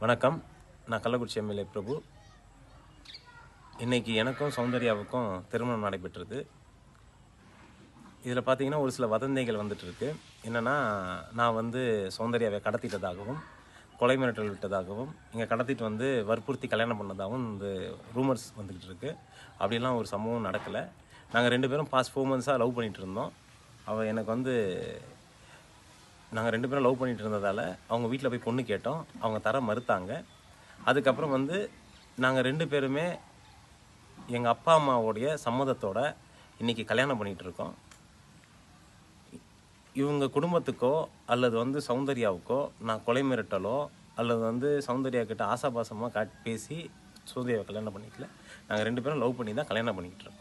வணக்கம் நான் கள்ளக்குறிச்சி எம்எல்ஏ பிரபு இன்னைக்கு எனக்கும் சௌந்தர்யாவுக்கும் திருமணம் நடைபெற்றது இதில் பார்த்தீங்கன்னா ஒரு சில வதந்திகள் வந்துட்டு இருக்கு என்னன்னா நான் வந்து சௌந்தர்யாவை கடத்திட்டதாகவும் கொலை மிரட்டல் விட்டதாகவும் இங்கே கடத்திட்டு வந்து வற்புறுத்தி கல்யாணம் பண்ணதாகவும் இந்த ரூமர்ஸ் வந்துக்கிட்டு இருக்கு அப்படிலாம் ஒரு சம்பவம் நடக்கலை நாங்கள் ரெண்டு பேரும் பாஸ்ட் ஃபோர் மந்த்ஸாக லவ் பண்ணிட்டு இருந்தோம் அவள் எனக்கு வந்து நாங்கள் ரெண்டு பேரும் லவ் பண்ணிட்டு இருந்ததால் அவங்க வீட்டில் போய் பொண்ணு கேட்டோம் அவங்க தர மறுத்தாங்க அதுக்கப்புறம் வந்து நாங்கள் ரெண்டு பேருமே எங்கள் அப்பா அம்மாவுடைய சம்மதத்தோட இன்னைக்கு கல்யாணம் பண்ணிட்டு இருக்கோம் இவங்க குடும்பத்துக்கோ அல்லது வந்து சௌந்தர்யாவுக்கோ நான் கொலை மிரட்டலோ அல்லது வந்து சௌந்தர்யா கிட்ட ஆசாபாசமாக காட்டி பேசி சௌந்தர்யாவை கல்யாணம் பண்ணிக்கல நாங்கள் ரெண்டு பேரும் லவ் பண்ணி தான் கல்யாணம் பண்ணிக்கிட்டு இருக்கோம்